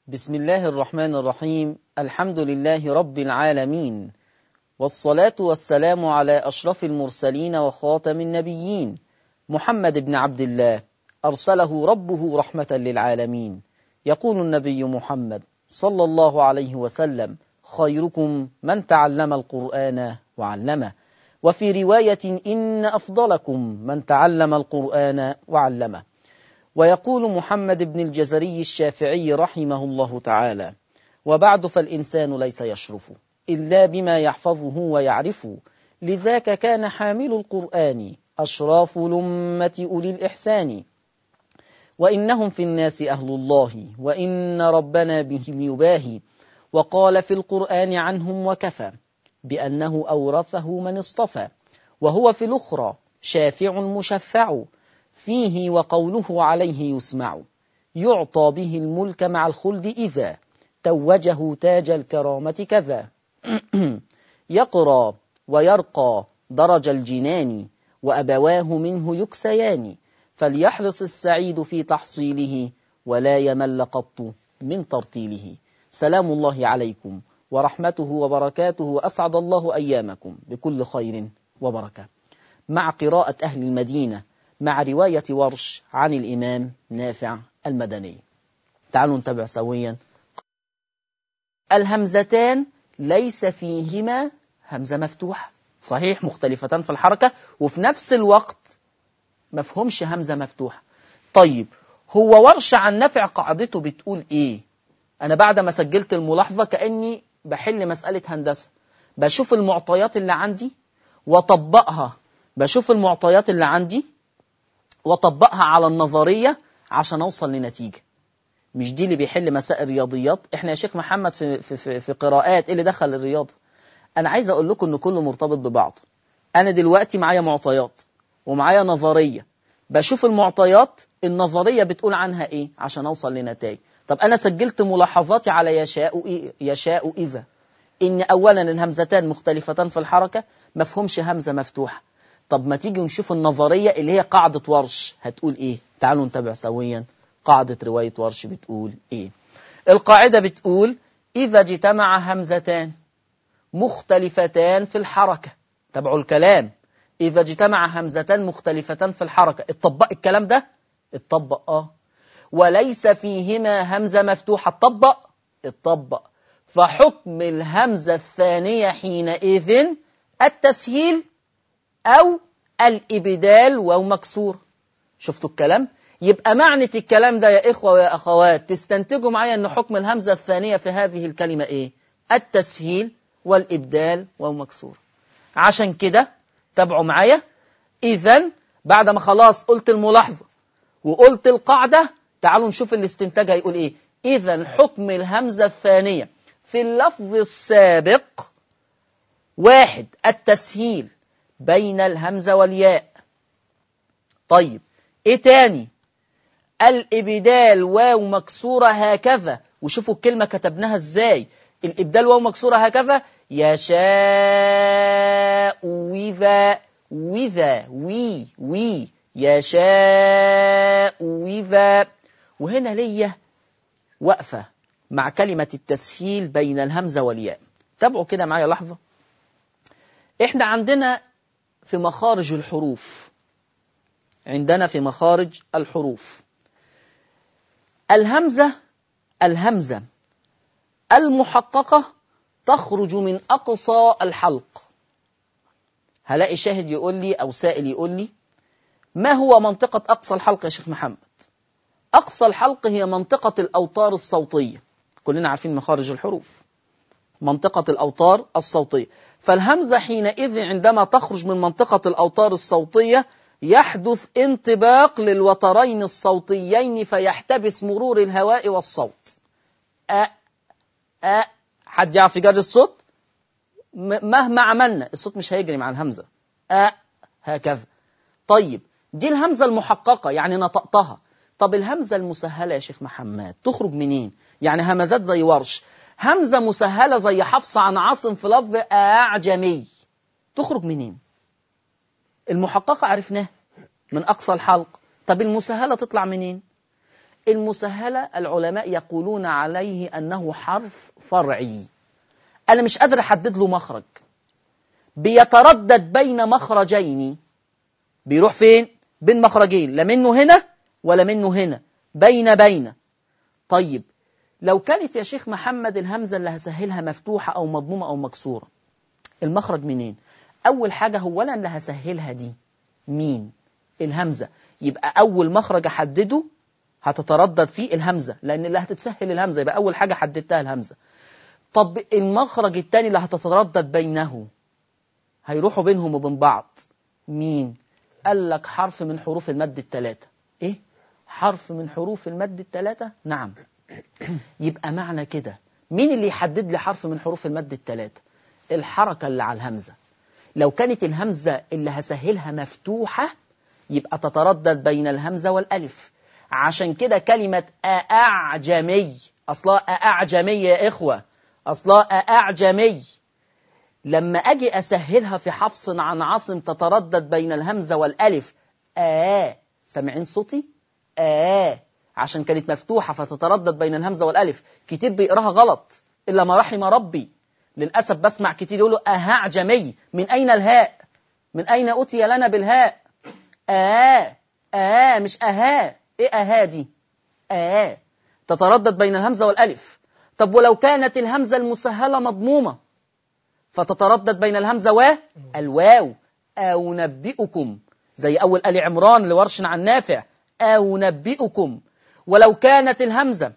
بسم الله الرحمن الرحيم الحمد لله رب العالمين والصلاة والسلام على أشرف المرسلين وخاتم النبيين محمد بن عبد الله أرسله ربه رحمة للعالمين يقول النبي محمد صلى الله عليه وسلم خيركم من تعلم القرآن وعلمه وفي رواية إن أفضلكم من تعلم القرآن وعلمه ويقول محمد بن الجزري الشافعي رحمه الله تعالى وبعد فالإنسان ليس يشرف إلا بما يحفظه ويعرف لذاك كان حامل القرآن أشراف لمة أولي الإحسان وإنهم في الناس أهل الله وإن ربنا بهم يباهي وقال في القرآن عنهم وكفى بأنه أورثه من اصطفى وهو في الأخرى شافع مشفع فيه وقوله عليه يسمع يعطى به الملك مع الخلد إذا توجه تاج الكرامة كذا يقرى ويرقى درج الجنان وأبواه منه يكسيان فليحرص السعيد في تحصيله ولا يمل قط من ترتيله سلام الله عليكم ورحمته وبركاته أسعد الله أيامكم بكل خير وبركة مع قراءة أهل المدينة مع رواية ورش عن الإمام نافع المدني تعالوا نتابع سويا الهمزتان ليس فيهما همزة مفتوحة صحيح مختلفتان في الحركة وفي نفس الوقت مفهومش همزة مفتوحة طيب هو ورش عن نافع قاعدته بتقول ايه انا بعد ما سجلت الملاحظة كأني بحل مسألة هندسة بشوف المعطيات اللي عندي وطبقها بشوف المعطيات اللي عندي وطبقها على النظرية عشان أوصل لنتيجة مش دي اللي بيحل مسائل رياضيات احنا يا شيخ محمد في, في, في, في قراءات ايه اللي دخل الرياضة انا عايز اقول لكم ان كله مرتبط ببعض انا دلوقتي معايا معطيات ومعايا نظرية بشوف المعطيات النظرية بتقول عنها ايه عشان اوصل لنتائج طب انا سجلت ملاحظاتي على يشاء إيه؟ يشاء اذا ان اولا الهمزتان مختلفتان في الحركة مفهومش همزة مفتوحة طب ما تيجي نشوف النظرية اللي هي قاعدة ورش هتقول ايه تعالوا نتابع سويا قاعدة رواية ورش بتقول ايه القاعدة بتقول اذا اجتمع همزتان مختلفتان في الحركة تابعوا الكلام اذا اجتمع همزتان مختلفتان في الحركة اتطبق الكلام ده اتطبق اه وليس فيهما همزة مفتوحة اتطبق اتطبق فحكم الهمزة الثانية حينئذ التسهيل أو الإبدال واو مكسور شفتوا الكلام؟ يبقى معنى الكلام ده يا إخوة ويا أخوات تستنتجوا معايا أن حكم الهمزة الثانية في هذه الكلمة إيه؟ التسهيل والإبدال واو مكسور عشان كده تابعوا معايا إذا بعد ما خلاص قلت الملاحظة وقلت القاعدة تعالوا نشوف الاستنتاج هيقول إيه إذا حكم الهمزة الثانية في اللفظ السابق واحد التسهيل بين الهمزة والياء طيب ايه تاني الابدال واو مكسورة هكذا وشوفوا الكلمة كتبناها ازاي الابدال واو مكسورة هكذا يشاء وذا وذا وي وي يشاء وذا وهنا ليا وقفة مع كلمة التسهيل بين الهمزة والياء تابعوا كده معايا لحظة احنا عندنا في مخارج الحروف عندنا في مخارج الحروف الهمزة الهمزة المحققة تخرج من أقصى الحلق هلاقي شاهد يقول لي أو سائل يقول لي ما هو منطقة أقصى الحلق يا شيخ محمد أقصى الحلق هي منطقة الأوتار الصوتية كلنا عارفين مخارج الحروف منطقة الأوتار الصوتية فالهمزة حينئذ عندما تخرج من منطقة الأوتار الصوتية يحدث انطباق للوترين الصوتيين فيحتبس مرور الهواء والصوت أ أ حد يعرف يجري الصوت مهما عملنا الصوت مش هيجري مع الهمزة أ هكذا طيب دي الهمزة المحققة يعني نطقتها طب الهمزة المسهلة يا شيخ محمد تخرج منين يعني همزات زي ورش همزة مسهلة زي حفص عن عاصم في لفظ أعجمي تخرج منين المحققة عرفناها من أقصى الحلق طب المسهلة تطلع منين المسهلة العلماء يقولون عليه أنه حرف فرعي أنا مش قادر أحدد له مخرج بيتردد بين مخرجين بيروح فين؟ بين مخرجين لا منه هنا ولا منه هنا بين بين طيب لو كانت يا شيخ محمد الهمزة اللي هسهلها مفتوحة أو مضمومة أو مكسورة المخرج منين؟ أول حاجة هو أنا اللي هسهلها دي مين؟ الهمزة يبقى أول مخرج أحدده هتتردد فيه الهمزة لأن اللي هتتسهل الهمزة يبقى أول حاجة حددتها الهمزة طب المخرج الثاني اللي هتتردد بينه هيروحوا بينهم وبين بعض مين؟ قال لك حرف من حروف المد الثلاثة إيه؟ حرف من حروف المد الثلاثة؟ نعم يبقى معنى كده مين اللي يحدد لي حرف من حروف المد الثلاثة؟ الحركة اللي على الهمزة لو كانت الهمزة اللي هسهلها مفتوحة يبقى تتردد بين الهمزة والألف عشان كده كلمة أعجمي أصلا أعجمي يا إخوة أصلا أعجمي لما أجي أسهلها في حفص عن عاصم تتردد بين الهمزة والألف آ سامعين صوتي آ عشان كانت مفتوحة فتتردد بين الهمزة والألف كتير بيقراها غلط إلا ما رحم ربي للأسف بسمع كتير يقولوا أهعجمي من أين الهاء من أين أتي لنا بالهاء آه آه مش أها إيه أها دي آه تتردد بين الهمزة والألف طب ولو كانت الهمزة المسهلة مضمومة فتتردد بين الهمزة والواو أو نبئكم زي أول آل عمران لورش عن نافع أو نبئكم ولو كانت الهمزة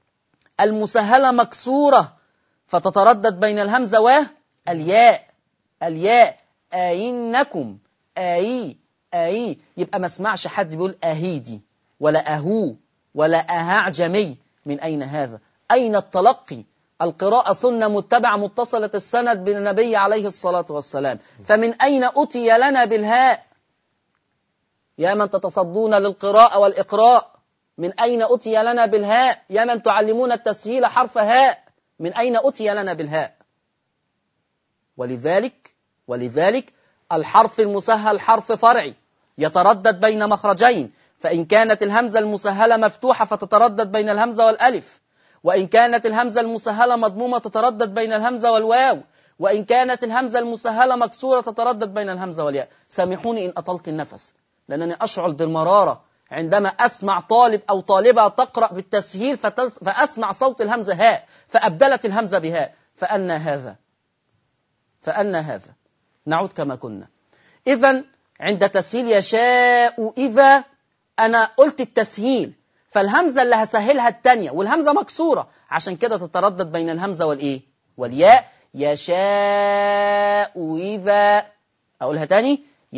المسهلة مكسورة فتتردد بين الهمزة والياء الياء أينكم أي أي يبقى ما اسمعش حد بيقول أهيدي ولا أهو ولا أهعجمي من أين هذا أين التلقي القراءة سنة متبعة متصلة السند بالنبي عليه الصلاة والسلام فمن أين أتي لنا بالهاء يا من تتصدون للقراءة والإقراء من أين أتي لنا بالهاء يا من تعلمون التسهيل حرف هاء من أين أتي لنا بالهاء ولذلك ولذلك الحرف المسهل حرف فرعي يتردد بين مخرجين فإن كانت الهمزة المسهلة مفتوحة فتتردد بين الهمزة والألف وإن كانت الهمزة المسهلة مضمومة تتردد بين الهمزة والواو وإن كانت الهمزة المسهلة مكسورة تتردد بين الهمزة والياء سامحوني إن أطلت النفس لأنني أشعر بالمرارة عندما أسمع طالب أو طالبة تقرأ بالتسهيل فتس فأسمع صوت الهمزة هاء فأبدلت الهمزة بهاء فأن هذا فأن هذا نعود كما كنا إذا عند تسهيل يشاء إذا أنا قلت التسهيل فالهمزة اللي هسهلها التانية والهمزة مكسورة عشان كده تتردد بين الهمزة والإيه والياء يشاء إذا أقولها تاني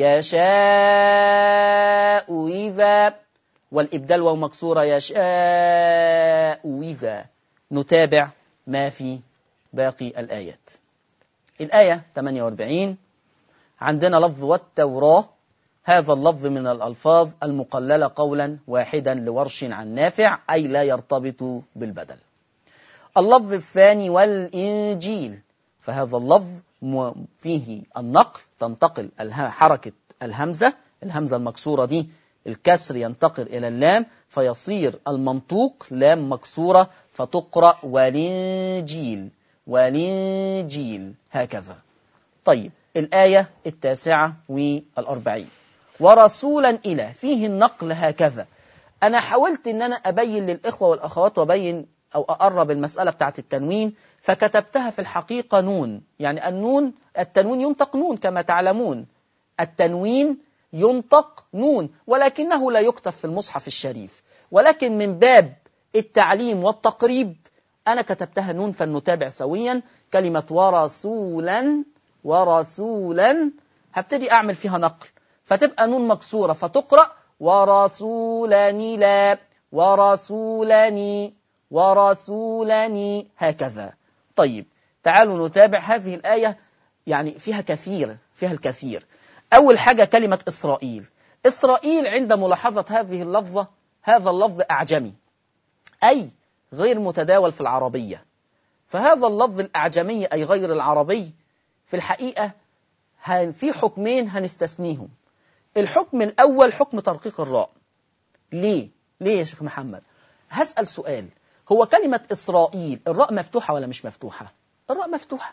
يشاء إذا والإبدال واو مكسورة يشاء إذا نتابع ما في باقي الآيات الآية 48 عندنا لفظ والتوراة هذا اللفظ من الألفاظ المقللة قولا واحدا لورش عن نافع أي لا يرتبط بالبدل اللفظ الثاني والإنجيل فهذا اللفظ فيه النقل تنتقل حركة الهمزة الهمزة المكسورة دي الكسر ينتقل إلى اللام فيصير المنطوق لام مكسورة فتقرأ والإنجيل والإنجيل هكذا طيب الآية التاسعة والأربعين ورسولا إلى فيه النقل هكذا أنا حاولت أن أنا أبين للإخوة والأخوات وأبين أو أقرب المسألة بتاعت التنوين فكتبتها في الحقيقة نون يعني النون التنوين ينطق نون كما تعلمون التنوين ينطق نون ولكنه لا يكتب في المصحف الشريف ولكن من باب التعليم والتقريب أنا كتبتها نون فلنتابع سويا كلمة ورسولا ورسولا هبتدي أعمل فيها نقل فتبقى نون مكسورة فتقرأ ورسولني لا ورسولني ورسولني هكذا طيب تعالوا نتابع هذه الآية يعني فيها كثير فيها الكثير أول حاجة كلمة إسرائيل إسرائيل عند ملاحظة هذه اللفظة هذا اللفظ أعجمي أي غير متداول في العربية فهذا اللفظ الأعجمي أي غير العربي في الحقيقة في حكمين هنستثنيهم الحكم الأول حكم ترقيق الراء ليه؟ ليه يا شيخ محمد؟ هسأل سؤال هو كلمة إسرائيل الراء مفتوحة ولا مش مفتوحة الراء مفتوحة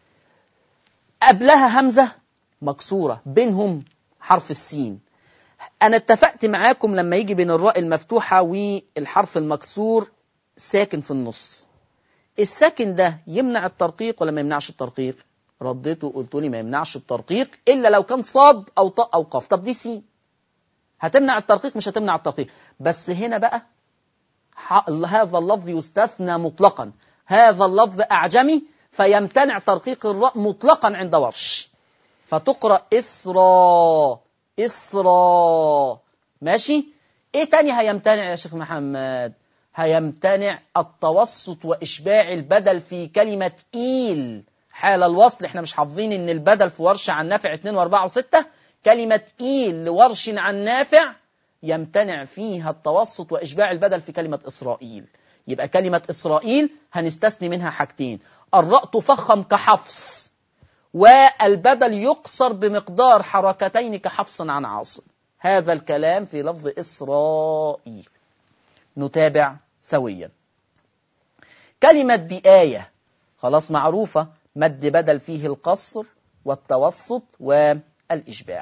قبلها همزة مكسورة بينهم حرف السين أنا اتفقت معاكم لما يجي بين الراء المفتوحة والحرف المكسور ساكن في النص الساكن ده يمنع الترقيق ولا ما يمنعش الترقيق رديته وقلت لي ما يمنعش الترقيق إلا لو كان صاد أو طاء أو قاف طب دي سين هتمنع الترقيق مش هتمنع الترقيق بس هنا بقى هذا اللفظ يستثنى مطلقا هذا اللفظ أعجمي فيمتنع ترقيق الراء مطلقا عند ورش فتقرأ إسرا إسرا ماشي إيه تاني هيمتنع يا شيخ محمد هيمتنع التوسط وإشباع البدل في كلمة إيل حال الوصل احنا مش حافظين ان البدل في ورش عن نافع 2 و4 و6 كلمة إيل لورش عن نافع يمتنع فيها التوسط وإشباع البدل في كلمة إسرائيل يبقى كلمة إسرائيل هنستثني منها حاجتين الراء تفخم كحفص والبدل يقصر بمقدار حركتين كحفص عن عاصم هذا الكلام في لفظ إسرائيل نتابع سويا كلمة بآية خلاص معروفة مد بدل فيه القصر والتوسط والإشباع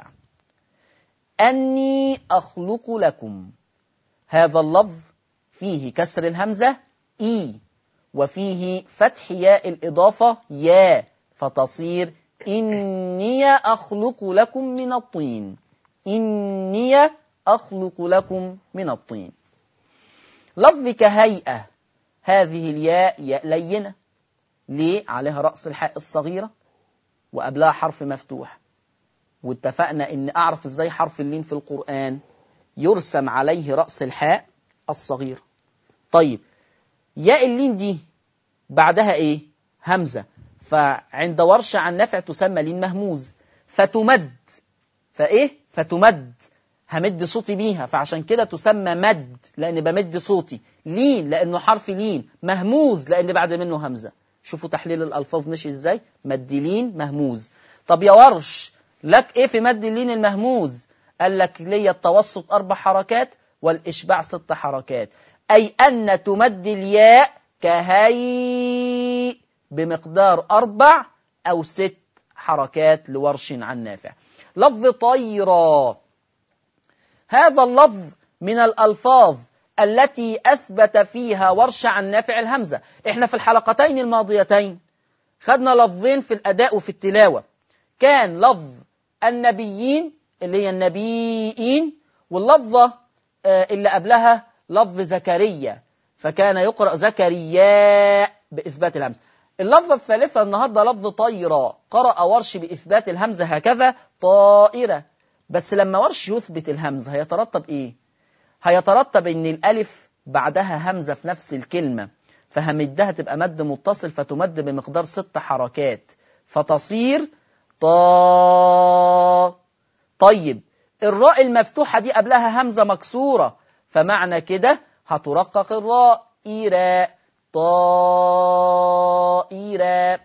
أني أخلق لكم هذا اللفظ فيه كسر الهمزة إي وفيه فتح ياء الإضافة يا فتصير إني أخلق لكم من الطين إني أخلق لكم من الطين لفظ كهيئة هذه الياء ياء لينة ليه عليها رأس الحاء الصغيرة وقبلها حرف مفتوح واتفقنا ان اعرف ازاي حرف اللين في القرآن يرسم عليه رأس الحاء الصغيرة طيب ياء اللين دي بعدها ايه همزة فعند ورش عن نفع تسمى لين مهموز فتمد فايه فتمد همد صوتي بيها فعشان كده تسمى مد لان بمد صوتي لين لانه حرف لين مهموز لان بعد منه همزة شوفوا تحليل الالفاظ مشي ازاي مد لين مهموز طب يا ورش لك ايه في مد اللين المهموز قال لك ليا التوسط اربع حركات والاشباع ست حركات اي ان تمد الياء كهي بمقدار اربع او ست حركات لورش عن نافع لفظ طيرا هذا اللفظ من الالفاظ التي اثبت فيها ورش عن نافع الهمزه احنا في الحلقتين الماضيتين خدنا لفظين في الاداء وفي التلاوه كان لفظ النبيين اللي هي النبيين واللفظة اللي قبلها لفظ زكريا فكان يقرأ زكريا بإثبات الهمزة اللفظة الثالثة النهاردة لفظ طيرة قرأ ورش بإثبات الهمزة هكذا طائرة بس لما ورش يثبت الهمزة هيترتب إيه؟ هيترتب إن الألف بعدها همزة في نفس الكلمة فهمدها تبقى مد متصل فتمد بمقدار ست حركات فتصير طا طيب الراء المفتوحة دي قبلها همزة مكسورة فمعنى كده هترقق الراء إيراء طائرة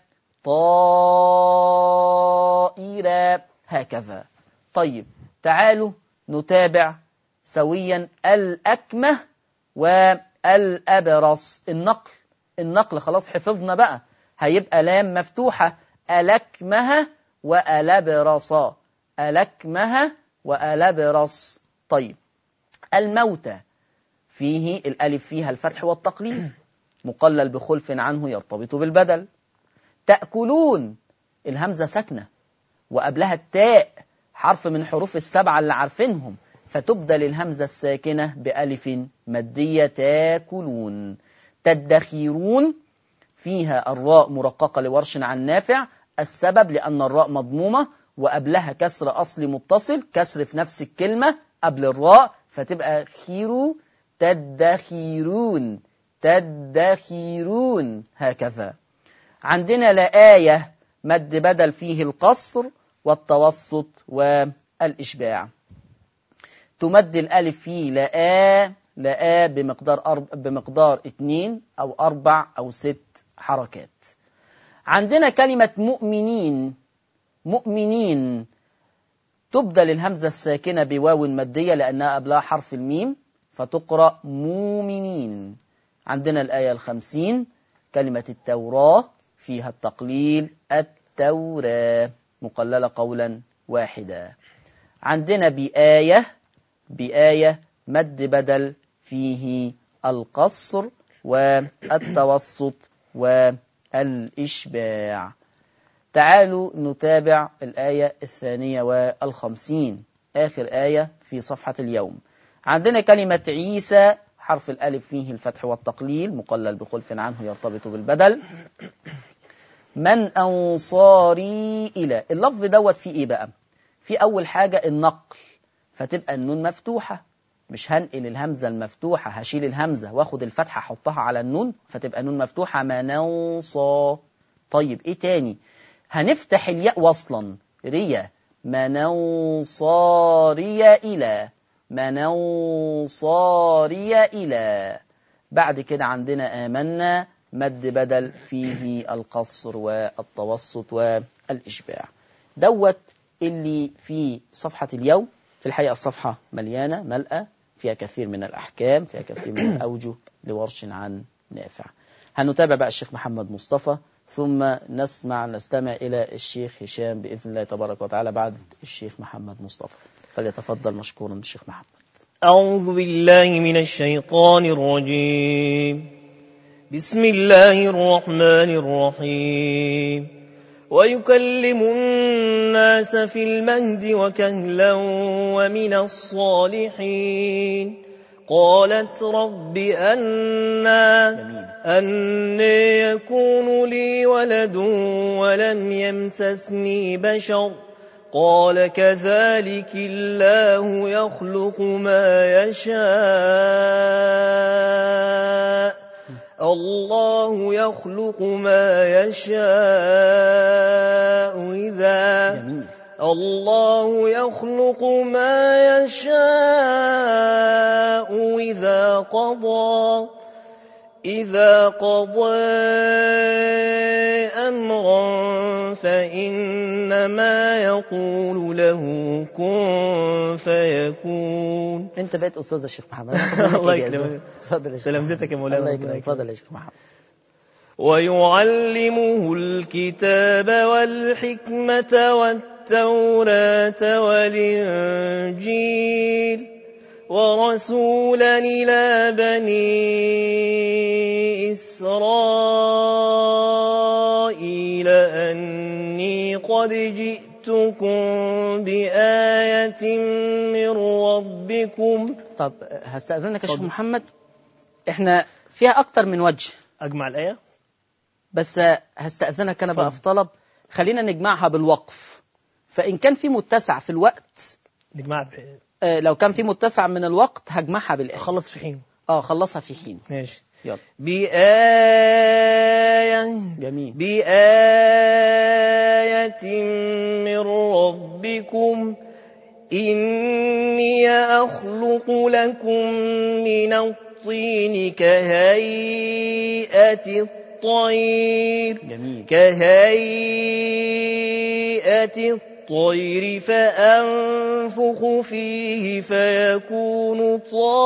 طائرة هكذا طيب تعالوا نتابع سويا الأكمة والأبرص النقل النقل خلاص حفظنا بقى هيبقى لام مفتوحة ألكمها وألبرص ألكمها وألبرص طيب الموتى فيه الألف فيها الفتح والتقليل مقلل بخلف عنه يرتبط بالبدل تأكلون الهمزة ساكنة وقبلها التاء حرف من حروف السبعة اللي عارفينهم فتبدل الهمزة الساكنة بألف مادية تاكلون تدخيرون فيها الراء مرققة لورش عن نافع السبب لأن الراء مضمومة وقبلها كسر أصلي متصل كسر في نفس الكلمة قبل الراء فتبقى خيرو تدخيرون تدخيرون هكذا عندنا لآية مد بدل فيه القصر والتوسط والإشباع تمد الألف فيه لآ لآ بمقدار أرب بمقدار اتنين أو أربع أو ست حركات عندنا كلمة مؤمنين مؤمنين تبدل الهمزة الساكنة بواو مادية لأنها قبلها حرف الميم فتقرأ مؤمنين عندنا الآية الخمسين كلمة التوراة فيها التقليل التوراة مقللة قولا واحدا عندنا بآية بآية مد بدل فيه القصر والتوسط والإشباع تعالوا نتابع الآية الثانية والخمسين آخر آية في صفحة اليوم عندنا كلمة عيسى حرف الألف فيه الفتح والتقليل مقلل بخلف عنه يرتبط بالبدل من أنصاري إلى اللفظ دوت فيه إيه بقى في أول حاجة النقل فتبقى النون مفتوحة مش هنقل الهمزة المفتوحة هشيل الهمزة واخد الفتحة احطها على النون فتبقى نون مفتوحة منوصا طيب ايه تاني هنفتح الياء وصلا ريا منوصاري إلى منوصاري إلى بعد كده عندنا آمنا مد بدل فيه القصر والتوسط والإشباع دوت اللي في صفحة اليوم في الحقيقة الصفحة مليانة ملأة فيها كثير من الأحكام فيها كثير من الأوجه لورش عن نافع هنتابع بقى الشيخ محمد مصطفى ثم نسمع نستمع إلى الشيخ هشام بإذن الله تبارك وتعالى بعد الشيخ محمد مصطفى فليتفضل مشكورا الشيخ محمد أعوذ بالله من الشيطان الرجيم بسم الله الرحمن الرحيم ويكلم الناس في المهد وكهلا ومن الصالحين قالت رب أنا جميل أن يكون لي ولد ولم يمسسني بشر قال كذلك الله يخلق ما يشاء الله يخلق ما يشاء إذا جميل الله يخلق ما يشاء إذا قضى إذا قضى أمرا فإنما يقول له كن فيكون انت بقيت استاذ الشيخ محمد هاخد منك الله إجازة. يكرمك. اتفضل يا شيخ تلامذتك يا مولانا، الله ربنا يكرمك يكرمك. اتفضل يا شيخ محمد ويعلمه الكتاب والحكمة والتوراة والإنجيل ورسولا إلى بني إسرائيل أني قد جئتكم بآية من ربكم طب هستأذنك يا شيخ اتفضل. محمد احنا فيها أكتر من وجه أجمع الآية بس هستأذنك أنا بقى اتفضل. في طلب خلينا نجمعها بالوقف فإن كان في متسع في الوقت نجمع آه، لو كان في متسع من الوقت هجمعها بالآية خلص في حين اه خلصها في حين ماشي يلا بآية جميل بآية من ربكم إني أخلق لكم من الطين كهيئة الطير جميل كهيئة الطير فأنفخ فيه فيكون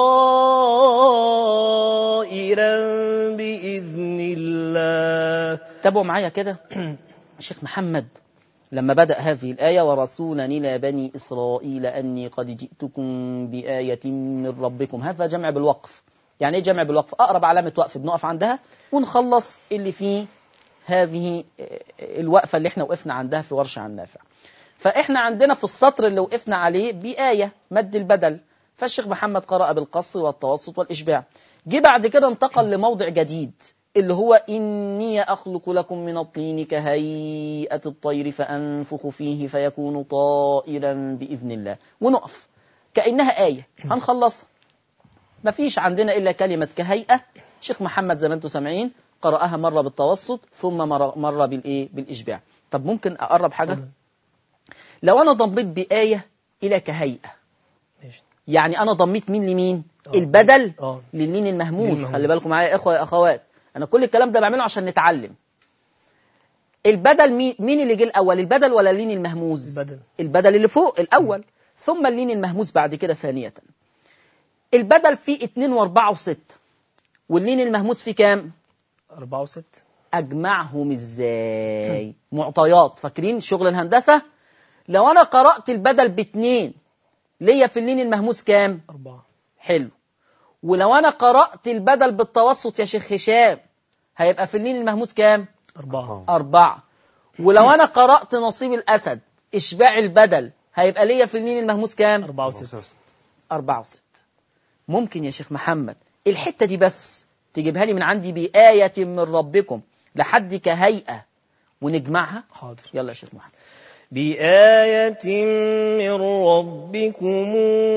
طائرا بإذن الله تابعوا معايا كده الشيخ محمد لما بدأ هذه الآية ورسولا إلى بني إسرائيل أني قد جئتكم بآية من ربكم هذا جمع بالوقف يعني إيه جمع بالوقف أقرب علامة وقف بنقف عندها ونخلص اللي فيه هذه الوقفة اللي احنا وقفنا عندها في ورشة عن نافع فإحنا عندنا في السطر اللي وقفنا عليه بآية مد البدل فالشيخ محمد قرأ بالقصر والتوسط والإشباع جه بعد كده انتقل لموضع جديد اللي هو إني أخلق لكم من الطين كهيئة الطير فأنفخ فيه فيكون طائرا بإذن الله ونقف كأنها آية هنخلصها مفيش عندنا إلا كلمة كهيئة شيخ محمد زي ما انتم سامعين قرأها مرة بالتوسط ثم مرة, مرة بالإيه بالإشباع طب ممكن أقرب حاجة اتفضل. لو أنا ضميت بآية إلى كهيئة ماشي يعني أنا ضميت مين لمين آه. البدل اه للمين المهموس للمهموس. خلي بالكم معايا يا إخوة يا أخوات أنا كل الكلام ده بعمله عشان نتعلم البدل مين, مين اللي جه الأول البدل ولا اللين المهموس البدل البدل اللي فوق الأول ثم اللين المهموس بعد كده ثانية البدل فيه اتنين واربعة وستة واللين المهموس فيه كام أربعة وستة اجمعهم ازاي معطيات فاكرين شغل الهندسة لو انا قرأت البدل باتنين ليا في اللين المهموس كام أربعة حلو ولو انا قرأت البدل بالتوسط يا شيخ هشام هيبقى في اللين المهموس كام أربعة أربعة ولو أنا قرأت نصيب الأسد إشباع البدل هيبقى ليا في اللين المهموس كام أربعة وستة أربعة وستة ممكن يا شيخ محمد الحتة دي بس تجيبها لي من عندي بآية من ربكم لحد كهيئة ونجمعها حاضر يلا يا شيخ محمد بآية من ربكم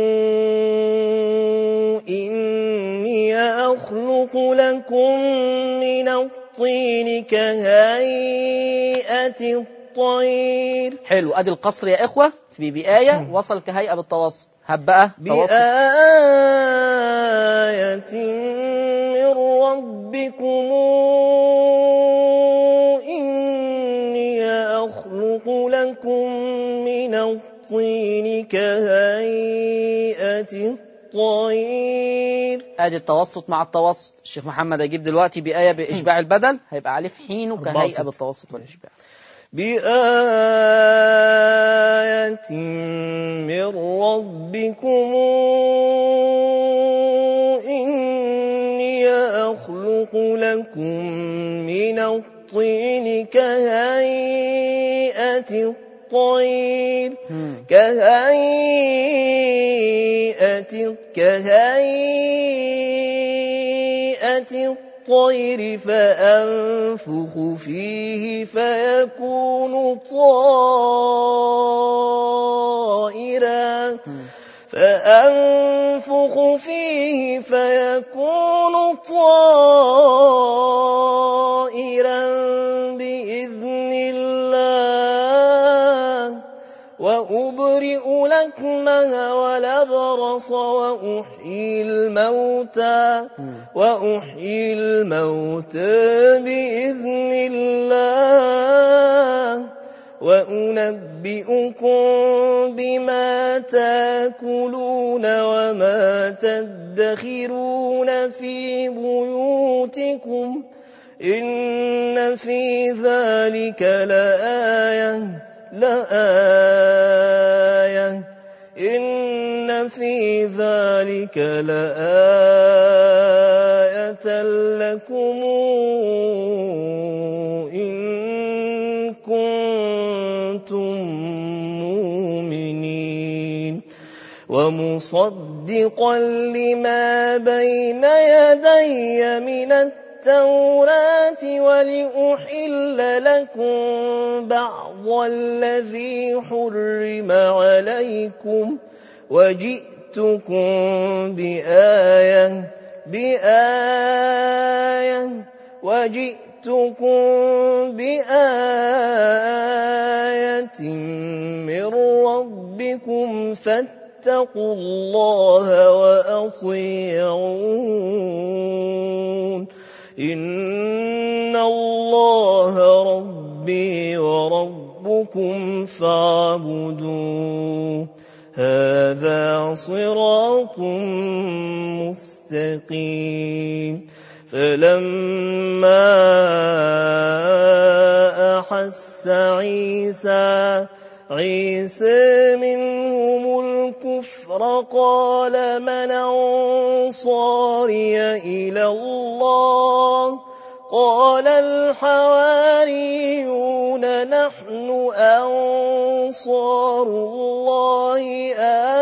إني أخلق لكم من الطين كهيئة الطير حلو أدي القصر يا إخوة في بآية وصل كهيئة بالتوسط هب بقى توسط بآية من ربكم إني أخلق لكم من الطين كهيئة الطير ادي التوسط مع التوسط الشيخ محمد هيجيب دلوقتي بآية بإشباع البدل هيبقى عليه في حينه أربعة كهيئة وستة. بالتوسط والإشباع بآية من ربكم إني أخلق لكم من الطين كهيئة الطير مم. كهيئة كهيئة الطير فأنفخ فيه فيكون طائرا فأنفخ فيه فيكون طائرا بإذن الله وأبرئ لكمه والأبرص وأحيي الموتى وأحيي الموتى بإذن الله وأنبئكم بما تاكلون وما تدخرون في بيوتكم إن في ذلك لآية لآية إن في ذلك لآية لكم إن كنتم مؤمنين ومصدقا لما بين يدي من التوراة ولأحل لكم بعض الذي حرم عليكم وجئتكم بآية بآية وجئتكم بآية من ربكم فاتقوا الله وأطيعون إن الله ربي وربكم فاعبدوه هذا صراط مستقيم فلما أحس عيسى عيسى منهم الكفر قال من أنصاري إلى الله قال الحواريون نحن أنصار الله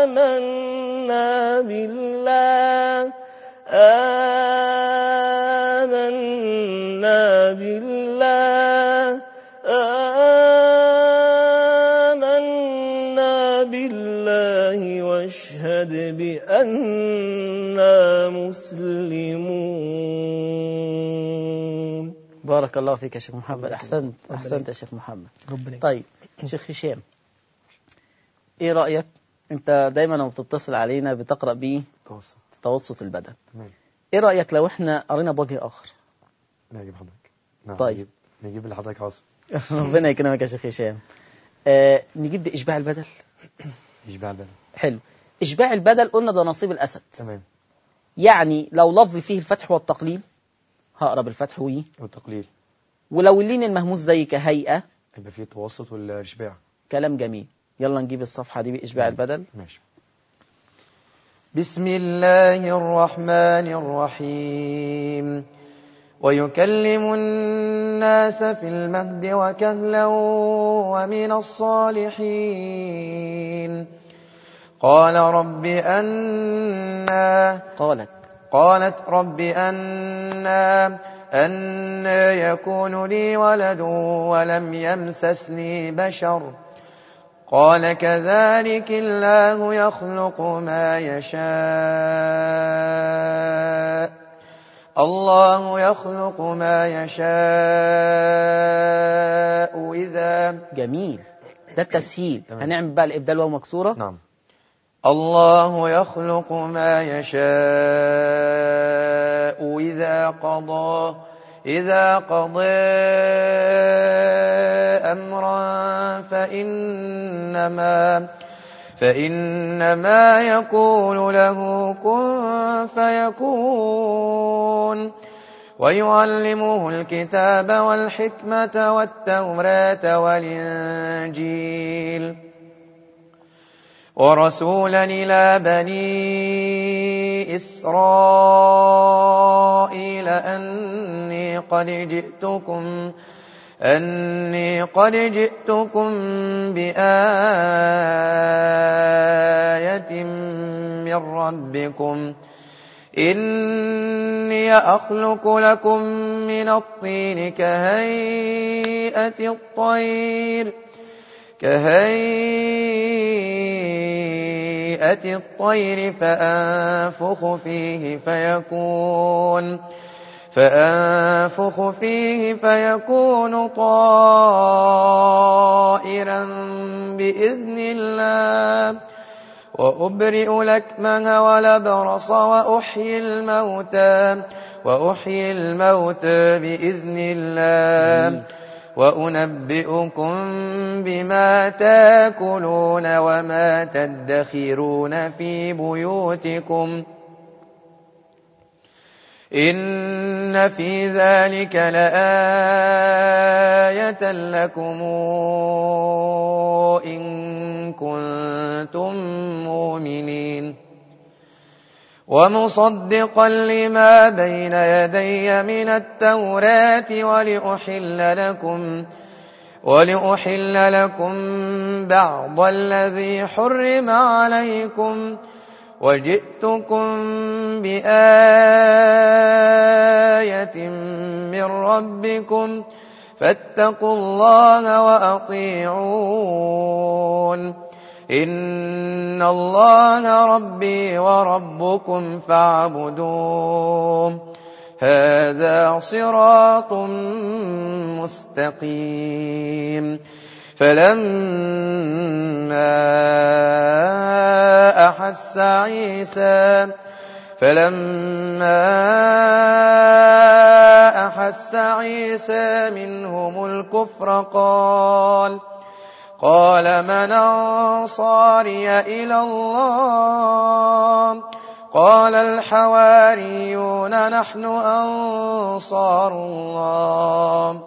آمنا بالله آمنا بالله آمنا بالله واشهد بأننا مسلمون بارك الله فيك يا شيخ محمد الله أحسنت يكرمك. أحسنت يا شيخ محمد ربنا طيب شيخ هشام إيه رأيك أنت دايما لما بتتصل علينا بتقرأ بيه توسط توسط البدن تمام إيه رأيك لو إحنا قرينا بوجه آخر نجيب حضرتك نعم طيب. نجيب نجيب لحضرتك عاصم ربنا يكرمك يا شيخ هشام آه نجيب بإشباع البدل يشبع البلد حلو إشباع البدل قلنا ده نصيب الأسد تمام يعني لو لفظ فيه الفتح والتقليل هقرا بالفتح وي والتقليل ولو اللين المهموس زي كهيئة يبقى فيه التوسط والإشباع كلام جميل يلا نجيب الصفحة دي بإشباع البدل ماشي بسم الله الرحمن الرحيم ويكلم الناس في المهد وكهلا ومن الصالحين قال رب أنا قالت قالت رب أنا أنا يكون لي ولد ولم يمسسني بشر قال كذلك الله يخلق ما يشاء الله يخلق ما يشاء إذا جميل ده التسهيل تمام. هنعمل بقى الإبدال واو مكسورة نعم الله يخلق ما يشاء إذا قضى إذا قضى أمرا فإنما فإنما يقول له كن فيكون ويعلمه الكتاب والحكمة والتوراة والإنجيل ورسولا إلى بني إسرائيل أني قد جئتكم أني قد جئتكم بآية من ربكم إني أخلق لكم من الطين كهيئة الطير كهيئة الطير فأنفخ فيه فيكون فأنفخ فيه فيكون طائرا بإذن الله وأبرئ الأكمه والأبرص وأحيي الموتى وأحيي الموتى بإذن الله وأنبئكم بما تاكلون وما تدخرون في بيوتكم إن في ذلك لآية لكم إن كنتم مؤمنين ومصدقا لما بين يدي من التوراة ولأحل لكم ولأحل لكم بعض الذي حرم عليكم وجئتكم بآية من ربكم فاتقوا الله وأطيعون إن الله ربي وربكم فاعبدوه هذا صراط مستقيم فلما أحس عيسى فلما أحس عيسى منهم الكفر قال قال من أنصاري إلى الله قال الحواريون نحن أنصار الله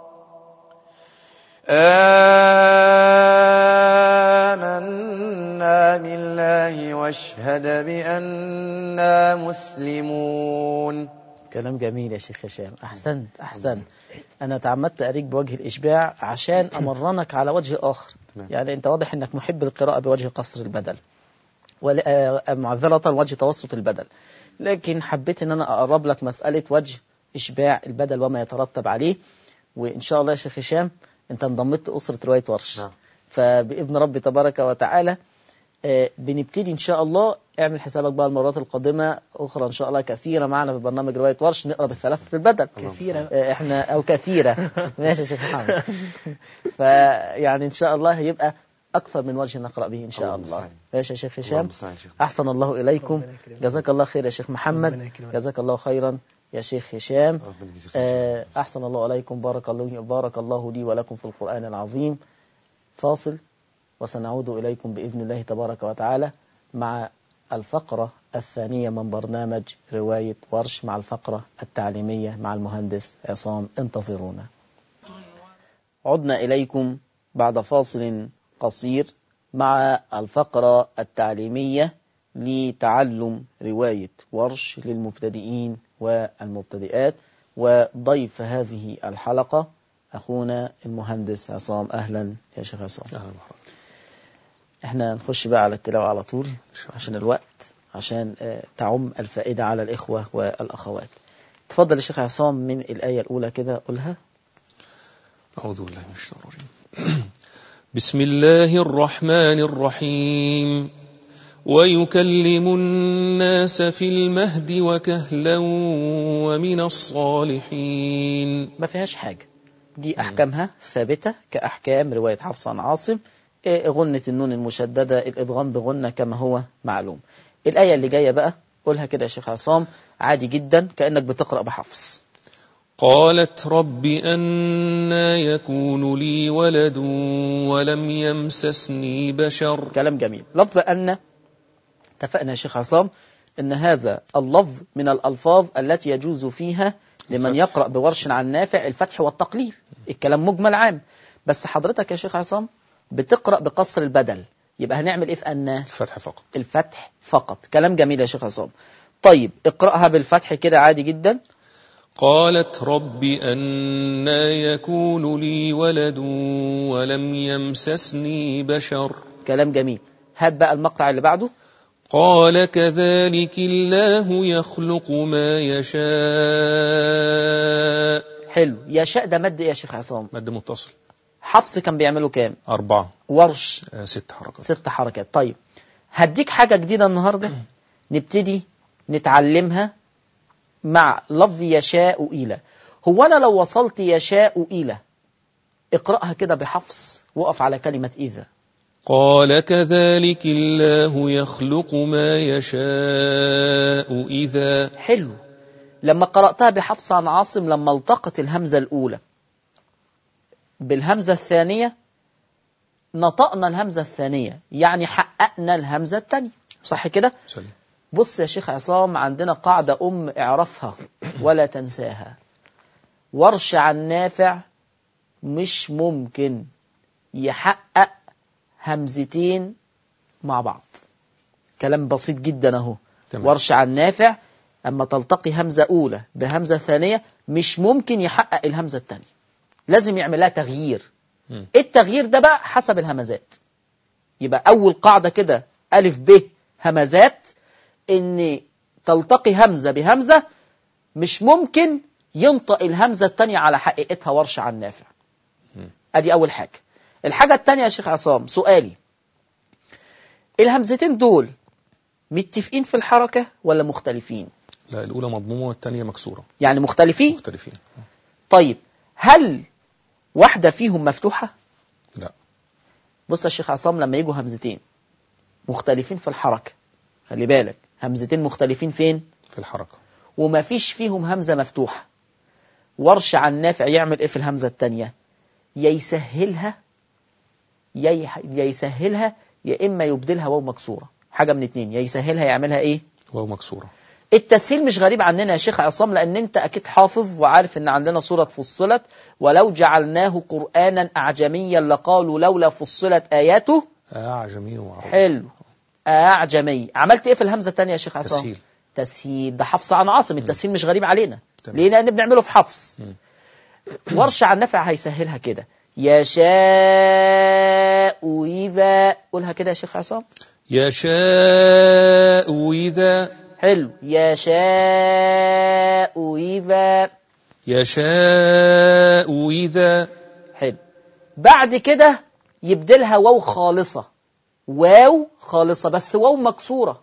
آمنا بالله واشهد بأننا مسلمون كلام جميل يا شيخ هشام أحسنت أحسنت أنا تعمدت أريك بوجه الإشباع عشان أمرنك على وجه آخر تمام. يعني أنت واضح أنك محب القراءة بوجه قصر البدل ول- آه، معذرة وجه توسط البدل لكن حبيت أن أنا أقرب لك مسألة وجه إشباع البدل وما يترتب عليه وإن شاء الله يا شيخ هشام أنت انضمت لأسرة رواية ورش نعم. فبإذن ربي تبارك وتعالى آه، بنبتدي إن شاء الله اعمل حسابك بقى المرات القادمة أخرى إن شاء الله كثيرة معنا في برنامج رواية ورش نقرأ بالثلاثة البدل كثيرة. آه، إحنا أو كثيرة ماشي يا شيخ محمد فيعني إن شاء الله هيبقى أكثر من وجه نقرأ به إن شاء اللهم الله المستعان. ماشي يا شيخ الله هشام المستعان يا شيخ. أحسن الله إليكم ربنا يكرمك. جزاك الله خير يا شيخ محمد ربنا يكرمك. جزاك الله خيرا يا شيخ هشام ربنا يجزيك خير. آه، أحسن الله عليكم بارك الله, بارك الله لي ولكم في القرآن العظيم فاصل وسنعود إليكم بإذن الله تبارك وتعالى مع الفقرة الثانية من برنامج رواية ورش مع الفقرة التعليمية مع المهندس عصام انتظرونا عدنا إليكم بعد فاصل قصير مع الفقرة التعليمية لتعلم رواية ورش للمبتدئين والمبتدئات وضيف هذه الحلقة أخونا المهندس عصام أهلا يا شيخ عصام أهلا وسهلا احنا نخش بقى على التلاوة على طول شاء الله. عشان الوقت عشان آه، تعم الفائدة على الإخوة والأخوات تفضل يا شيخ عصام من الآية الأولى كده قولها أعوذ بالله من الشيطان الرجيم بسم الله الرحمن الرحيم ويكلم الناس في المهد وكهلا ومن الصالحين ما فيهاش حاجة دي أحكامها ثابتة كأحكام رواية حفص عن عاصم إيه، غنة النون المشددة الإدغام بغنة كما هو معلوم الآية اللي جاية بقى قولها كده يا شيخ عصام عادي جدا كأنك بتقرأ بحفص قالت رب أنا يكون لي ولد ولم يمسسني بشر كلام جميل لفظ أن اتفقنا يا شيخ عصام أن هذا اللفظ من الألفاظ التي يجوز فيها لمن الفتح. يقرأ بورش عن نافع الفتح والتقليل الكلام مجمل عام بس حضرتك يا شيخ عصام بتقرأ بقصر البدل يبقى هنعمل إيه في أن الفتح فقط الفتح فقط كلام جميل يا شيخ عصام طيب اقرأها بالفتح كده عادي جدا قالت رب أنا يكون لي ولد ولم يمسسني بشر كلام جميل هات بقى المقطع اللي بعده قال كذلك الله يخلق ما يشاء حلو يشاء ده مد إيه يا شيخ عصام مد متصل حفص كان بيعمله كام أربعة ورش آه، ست حركات ست حركات طيب هديك حاجة جديدة النهاردة نبتدي نتعلمها مع لفظ يشاء إلى هو أنا لو وصلت يشاء إلى اقرأها كده بحفص وقف على كلمة إذا قال كذلك الله يخلق ما يشاء إذا حلو لما قرأتها بحفص عن عاصم لما التقت الهمزة الأولى بالهمزة الثانية نطقنا الهمزة الثانية يعني حققنا الهمزة الثانية صح كده؟ سليم بص يا شيخ عصام عندنا قاعدة أم اعرفها ولا تنساها ورش عن نافع مش ممكن يحقق همزتين مع بعض كلام بسيط جدا اهو تمام. ورش عن نافع أما تلتقي همزة أولى بهمزة ثانية مش ممكن يحقق الهمزة الثانية لازم يعملها تغيير مم. التغيير ده بقى حسب الهمزات يبقى أول قاعدة كده ألف ب همزات إن تلتقي همزة بهمزة مش ممكن ينطق الهمزة التانية على حقيقتها ورش عن نافع أدي أول حاجة الحاجة التانية يا شيخ عصام سؤالي الهمزتين دول متفقين في الحركة ولا مختلفين لا الأولى مضمومة والثانية مكسورة يعني مختلفين مختلفين طيب هل واحدة فيهم مفتوحة لا بص يا شيخ عصام لما يجوا همزتين مختلفين في الحركة خلي بالك همزتين مختلفين فين في الحركة وما فيش فيهم همزة مفتوحة ورش عن نافع يعمل ايه في الهمزة التانية يا يسهلها يا يح- يا يسهلها يا اما يبدلها واو مكسورة حاجة من اتنين يا يسهلها يعملها ايه واو مكسورة التسهيل مش غريب عننا يا شيخ عصام لان انت اكيد حافظ وعارف ان عندنا سورة فصلت ولو جعلناه قرآنا اعجميا لقالوا لولا فصلت اياته أعجمي وعربي حلو اعجمي عملت ايه في الهمزة التانية يا شيخ عصام تسهيل تسهيل ده حفص عن عاصم التسهيل مش غريب علينا تمام. ليه لان بنعمله في حفص مم. ورش عن نفع هيسهلها كده يشاء إذا قولها كده يا شيخ عصام يشاء إذا حلو يشاء إذا يشاء إذا حلو بعد كده يبدلها واو خالصة واو خالصة بس واو مكسورة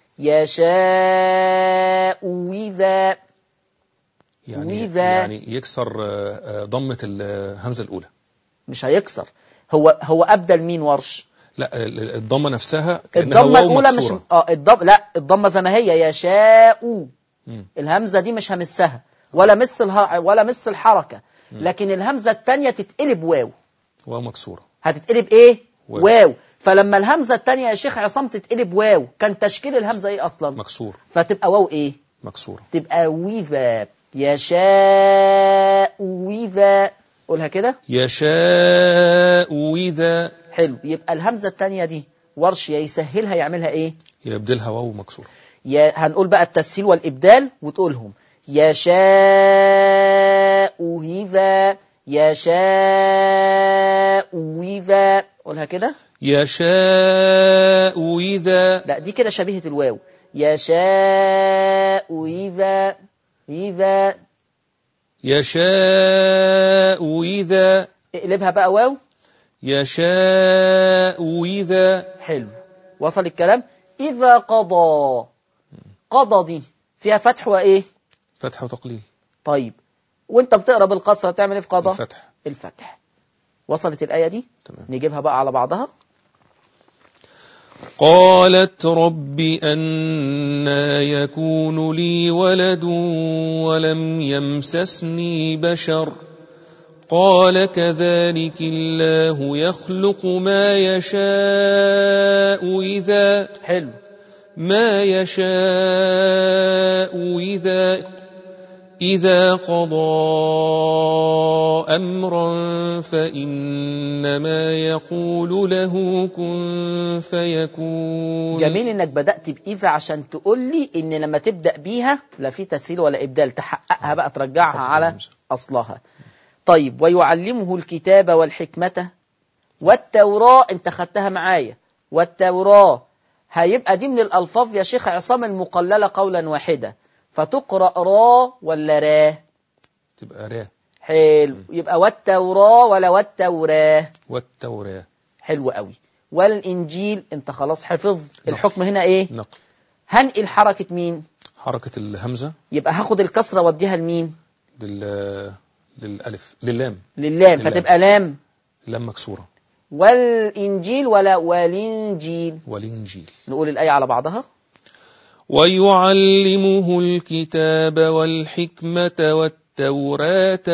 يشاء إذا يعني وإذا- يعني يكسر آه، آه، ضمة الهمزة الأولى مش هيكسر هو هو أبدل مين ورش لا ال- ال- الضمة نفسها كأنها الضمة واو الأولى مش مكسورة. اه الضم لا الضمة زي ما هي يشاء مم. الهمزة دي مش همسها ولا مس الها... ولا مس الحركة لكن الهمزة التانية تتقلب واو واو مكسورة هتتقلب ايه واو. واو فلما الهمزة التانية يا شيخ عصام تتقلب واو كان تشكيل الهمزة ايه اصلا مكسور فتبقى واو ايه مكسورة تبقى وذا يشاء وذا قولها كده يشاء إذا حلو يبقى الهمزة التانية دي ورش يا يسهلها يعملها ايه يبدلها واو مكسورة يا هنقول بقى التسهيل والإبدال وتقولهم يشاء إذا يشاء إذا قولها كده يشاء إذا لا دي كده شبيهة الواو يشاء إذا إذا يشاء إذا اقلبها بقى واو يشاء إذا حلو وصل الكلام إذا قضى قضى دي فيها فتح وإيه فتح وتقليل طيب وانت بتقرا بالقصر هتعمل ايه في قضى الفتح الفتح وصلت الآية دي تمام نجيبها بقى على بعضها قالت رب أنا يكون لي ولد ولم يمسسني بشر قال كذلك الله يخلق ما يشاء إذا حلو ما يشاء إذا إذا قضى أمرا فإنما يقول له كن فيكون جميل انك بدأت بإذا عشان تقول لي ان لما تبدأ بيها لا في تسهيل ولا إبدال تحققها بقى ترجعها حط على الهمزة. أصلها طيب ويعلمه الكتاب والحكمة والتوراة انت خدتها معايا والتوراة هيبقى دي من الألفاظ يا شيخ عصام المقللة قولا واحدا فتقرأ را ولا را تبقى را حلو يبقى والتوراة ولا والتوراة والتوراة حلو قوي والإنجيل انت خلاص حفظ الحكم هنا ايه نقل هنقل حركة مين حركة الهمزة يبقى هاخد الكسرة واديها لمين لل... للألف للام للام للام. فتبقى لام لام مكسورة والإنجيل ولا والإنجيل والإنجيل نقول الآية على بعضها ويعلمه الكتاب والحكمة والتوراة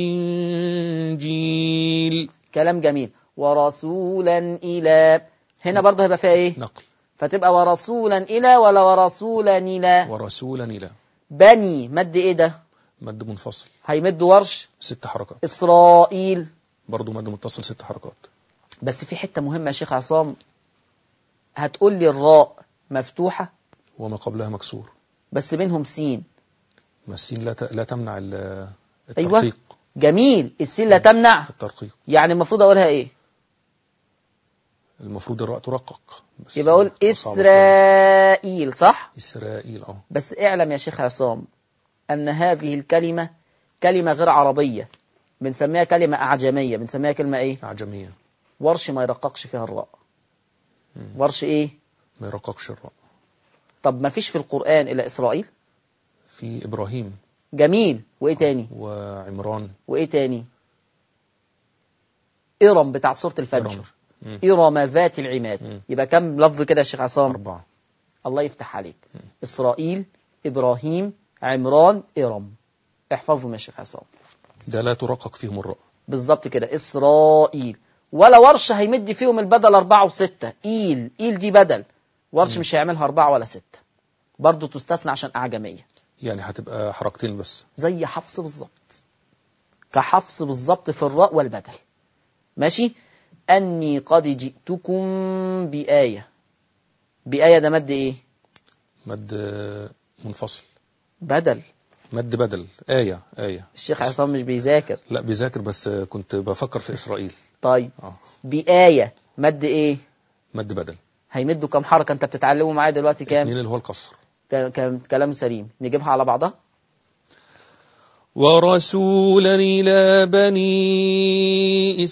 والإنجيل كلام جميل ورسولا إلى هنا برضه هيبقى فيها ايه نقل فتبقى ورسولا إلى ولا ورسولا إلى ورسولا إلى بني مد ايه ده مد منفصل هيمد ورش ست حركات إسرائيل برضو مد متصل ست حركات بس في حتة مهمة يا شيخ عصام هتقول لي الراء مفتوحة وما قبلها مكسور بس بينهم سين ما السين لا, ت... لا تمنع ال- أيوة. الترقيق جميل السين لا تمنع الترقيق يعني المفروض أقولها إيه المفروض الراء ترقق بس يبقى أقول صعب شوية. إسرائيل صح إسرائيل اه بس اعلم يا شيخ عصام أن هذه الكلمة كلمة غير عربية بنسميها كلمة أعجمية بنسميها كلمة إيه أعجمية ورش ما يرققش فيها الراء ورش إيه ما يرققش الراء طب ما فيش في القرآن إلا إسرائيل في إبراهيم جميل وإيه تاني وعمران وإيه تاني إرم بتاعت سورة الفجر إرم. مم. إرم ذات العماد مم. يبقى كم لفظ كده يا شيخ عصام أربعة الله يفتح عليك إسرائيل إبراهيم عمران إرم احفظهم يا شيخ عصام ده لا ترقق فيهم الراء بالظبط كده إسرائيل ولا ورش هيمد فيهم البدل أربعة وستة إيل إيل دي بدل ورش مش هيعملها أربعة ولا ستة برضو تستثنى عشان أعجمية يعني هتبقى حركتين بس زي حفص بالظبط كحفص بالظبط في الراء والبدل ماشي أني قد جئتكم بآية بآية ده مد إيه مد منفصل بدل مد بدل آية آية الشيخ عصام مش بيذاكر لا بيذاكر بس كنت بفكر في إسرائيل طيب اه بآية مد إيه مد بدل هيمدوا كام حركة أنت بتتعلموا معايا دلوقتي كام اتنين اللي هو القصر كان كان كلام سليم نجيبها على بعضها ورسولا إلى بني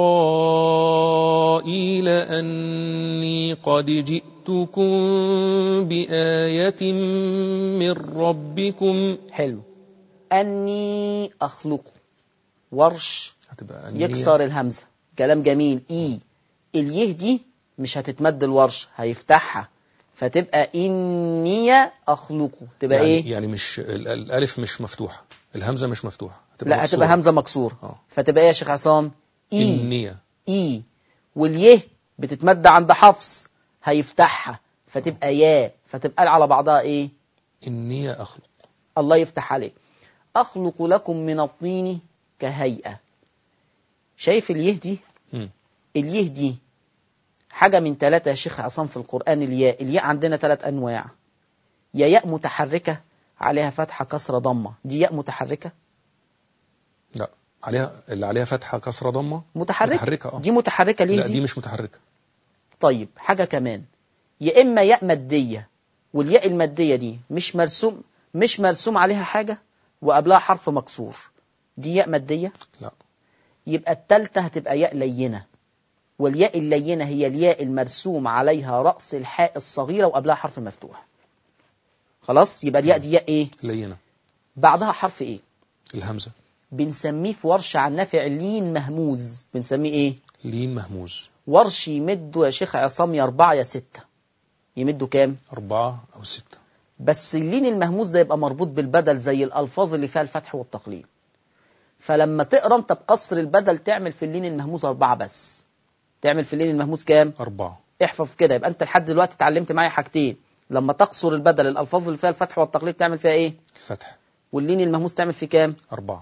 إسرائيل أني قد جئتكم بآية من ربكم حلو أني أخلق ورش هتبقى أني يكسر الهمزة كلام جميل إي اليه دي مش هتتمد الورش هيفتحها فتبقى إني أخلقه تبقى يعني, إيه يعني مش ال- الألف مش مفتوحة الهمزة مش مفتوحة هتبقى لا مكسورة. هتبقى همزة مكسورة اه فتبقى إيه يا شيخ عصام إي إنية إي واليه بتتمد عند حفص هيفتحها فتبقى يا فتبقى على بعضها ايه إني أخلق الله يفتح عليك أخلق لكم من الطين كهيئة شايف اليه دي مم. اليه دي حاجة من ثلاثة يا شيخ عصام في القرآن الياء الياء عندنا ثلاث أنواع يا ياء متحركة عليها فتحة كسرة ضمة دي ياء متحركة لا عليها اللي عليها فتحة كسرة ضمة متحركة, متحركة اه دي متحركة ليه لا دي, دي مش متحركة طيب حاجة كمان يا إما ياء مادية والياء المادية دي مش مرسوم مش مرسوم عليها حاجة وقبلها حرف مكسور دي ياء مادية لا يبقى التالتة هتبقى ياء لينة والياء اللينة هي الياء المرسوم عليها رأس الحاء الصغيرة وقبلها حرف مفتوح خلاص يبقى الياء دي ياء ايه لينة بعدها حرف ايه الهمزة بنسميه في ورش عن نافع لين مهموز بنسميه ايه لين مهموز ورش يمده يا شيخ عصام يا أربعة يا ستة يمده كام أربعة أو ستة بس اللين المهموز ده يبقى مربوط بالبدل زي الألفاظ اللي فيها الفتح والتقليل فلما تقرا انت بقصر البدل تعمل في اللين المهموز أربعة بس تعمل في اللين المهموز كام أربعة احفظ كده يبقى انت لحد دلوقتي اتعلمت معايا حاجتين لما تقصر البدل الألفاظ اللي فيها الفتح والتقليل تعمل فيها ايه الفتح واللين المهموز تعمل فيه كام أربعة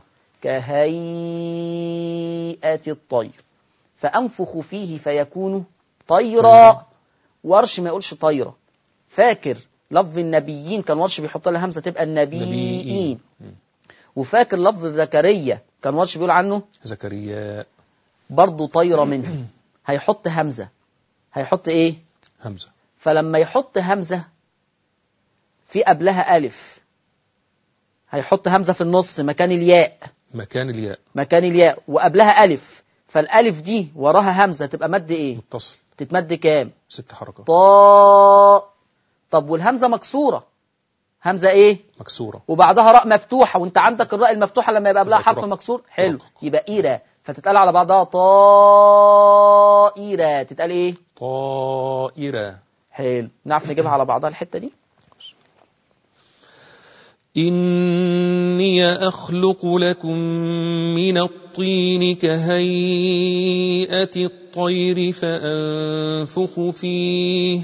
كهيئة الطير فأنفخ فيه فيكون طيرا ورش ما يقولش طيرة فاكر لفظ النبيين كان ورش بيحط لها همزة تبقى النبيين نبيين. مم. وفاكر لفظ زكريا كان ورش بيقول عنه زكريا برضه طايرة منه هيحط همزة هيحط ايه همزة فلما يحط همزة في قبلها ألف هيحط همزة في النص مكان الياء مكان الياء مكان الياء وقبلها ألف فالألف دي وراها همزة تبقى مد إيه متصل تتمد كام ست حركات طاء طب والهمزة مكسورة همزة إيه مكسورة وبعدها راء مفتوحة وانت عندك الراء المفتوحة لما يبقى قبلها تبقى حرف ترق. مكسور حلو ترق. يبقى إيرة فتتقال على بعضها طائرة تتقال إيه طائرة حلو نعرف نجيبها على بعضها الحتة دي إني أخلق لكم من الطين كهيئة الطير فأنفخ فيه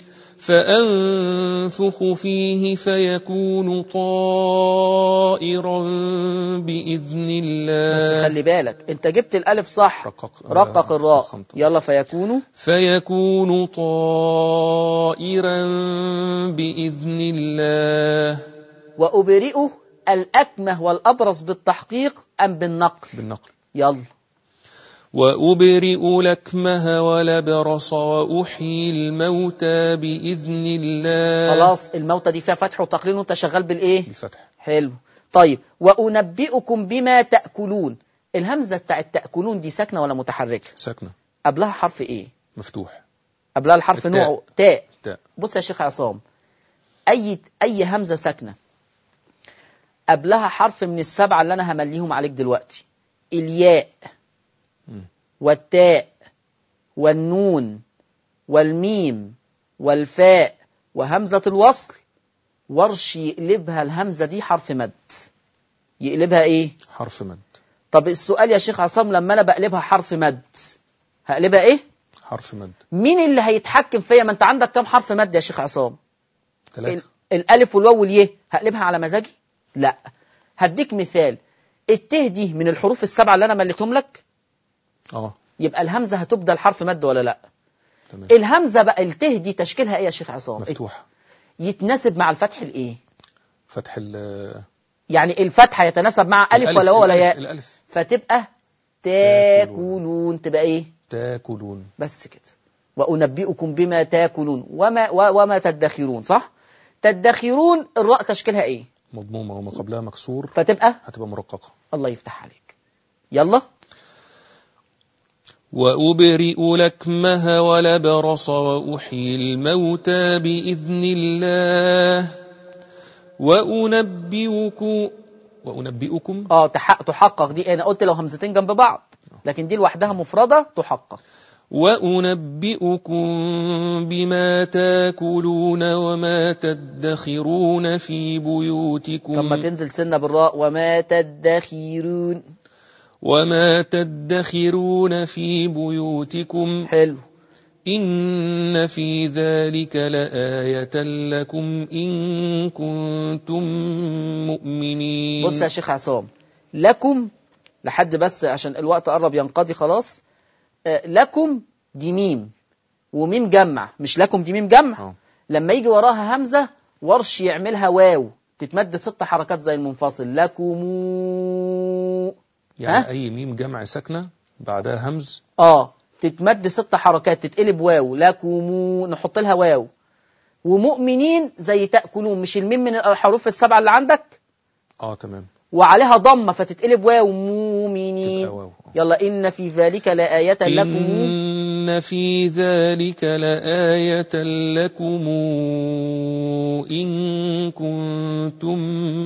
فأنفخ فيه فيكون طائرا بإذن الله بس خلي بالك انت جبت الألف صح رقق رقق الراء فخمت. يلا فيكونوا فيكون طائرا بإذن الله وأبرئه الأكمه والأبرص بالتحقيق أم بالنقل بالنقل يلا وأبرئ لكمه ولبرص وأحيي الموتى بإذن الله خلاص الموتى دي فيها فتح وتقليل وانت شغال بالإيه بالفتح حلو طيب وأنبئكم بما تأكلون الهمزة بتاعت تأكلون دي ساكنة ولا متحركة ساكنة قبلها حرف إيه مفتوح قبلها الحرف التاء. نوعه تاء تاء بص يا شيخ عصام أي أي همزة ساكنة قبلها حرف من السبعة اللي أنا همليهم عليك دلوقتي الياء مم. والتاء والنون والميم والفاء وهمزة الوصل ورش يقلبها الهمزة دي حرف مد يقلبها ايه حرف مد طب السؤال يا شيخ عصام لما انا بقلبها حرف مد هقلبها ايه حرف مد مين اللي هيتحكم فيا ما انت عندك كام حرف مد يا شيخ عصام ال- ثلاثة الالف والواو واليه هقلبها على مزاجي لا هديك مثال الته دي من الحروف السبعة اللي انا مليتهم لك اه يبقى الهمزة هتبدل حرف مد ولا لا تمام الهمزة بقى الته دي تشكيلها ايه يا شيخ عصام مفتوح يتناسب مع الفتح الايه فتح ال يعني الفتحة يتناسب مع ألف الألف، ولا واو ولا الألف، ياء الألف فتبقى تاكلون. تاكلون تبقى ايه تاكلون بس كده وأنبئكم بما تاكلون وما, و- وما تدخرون صح تدخرون الراء تشكيلها ايه مضمومة وما قبلها مكسور فتبقى هتبقى مرققة الله يفتح عليك يلا وأبرئ لكمه ولبرص وأحيي الموتى بإذن الله وأنبئكم وأنبئكم اه تحقق تحقق دي انا قلت لو همزتين جنب بعض لكن دي لوحدها مفردة تحقق وأنبئكم بما تاكلون وما تدخرون في طب ما بيوتكم تنزل سنة بالراء وما تدخرون وما تدخرون في بيوتكم حلو إن في ذلك لآية لكم إن كنتم مؤمنين بص يا شيخ عصام لكم لحد بس عشان الوقت قرب ينقضي خلاص آه، لكم دي ميم وميم جمع مش لكم دي ميم جمع آه. لما يجي وراها همزة ورش يعملها واو تتمد ست حركات زي المنفصل لكم يعني ها؟ أي ميم جمع ساكنة بعدها همز اه تتمد ست حركات تتقلب واو لكم نحط لها واو ومؤمنين زي تأكلون مش الميم من الحروف السبعة اللي عندك اه تمام وعليها ضمة فتتقلب واو مؤمنين تبقى واو. يلا إن في ذلك لآية لكم إن في ذلك لآية لكم إن كنتم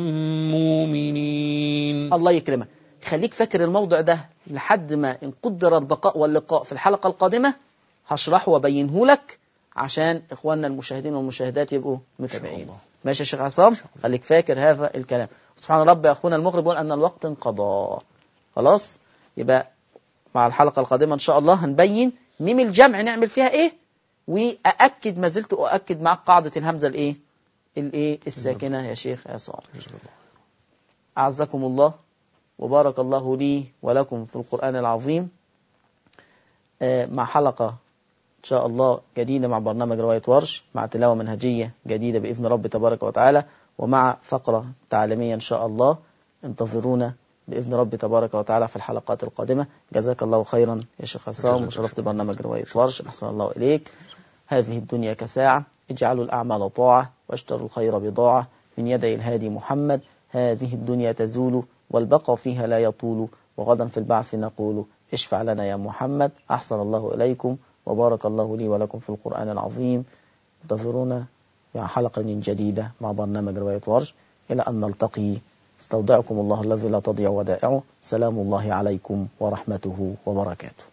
مؤمنين الله يكرمك خليك فاكر الموضع ده لحد ما إن قدر البقاء واللقاء في الحلقة القادمة هشرحه وبينه لك عشان إخواننا المشاهدين والمشاهدات يبقوا متابعين الله. ماشي يا شيخ عصام خليك فاكر هذا الكلام سبحان رب يا أخونا المغرب يقول أن الوقت انقضى خلاص يبقى مع الحلقة القادمة إن شاء الله هنبين ميم الجمع نعمل فيها إيه وأأكد ما زلت أؤكد معك قاعدة الهمزة الإيه الإيه الساكنة يا شيخ عصام أعزكم الله وبارك الله لي ولكم في القرآن العظيم آه، مع حلقة إن شاء الله جديدة مع برنامج رواية ورش مع تلاوة منهجية جديدة بإذن رب تبارك وتعالى ومع فقرة تعليمية إن شاء الله انتظرونا بإذن رب تبارك وتعالى في الحلقات القادمة جزاك الله خيرا يا شيخ حسام جزاك وشرفت برنامج رواية ورش أحسن الله إليك هذه الدنيا كساعة اجعلوا الأعمال طاعة واشتروا الخير بضاعة من يدي الهادي محمد هذه الدنيا تزول والبقى فيها لا يطول وغدا في البعث نقول اشفع لنا يا محمد أحسن الله إليكم وبارك الله لي ولكم في القرآن العظيم انتظرونا مع حلقة جديدة مع برنامج رواية ورش إلى أن نلتقي استودعكم الله الذي لا تضيع ودائعه سلام الله عليكم ورحمته وبركاته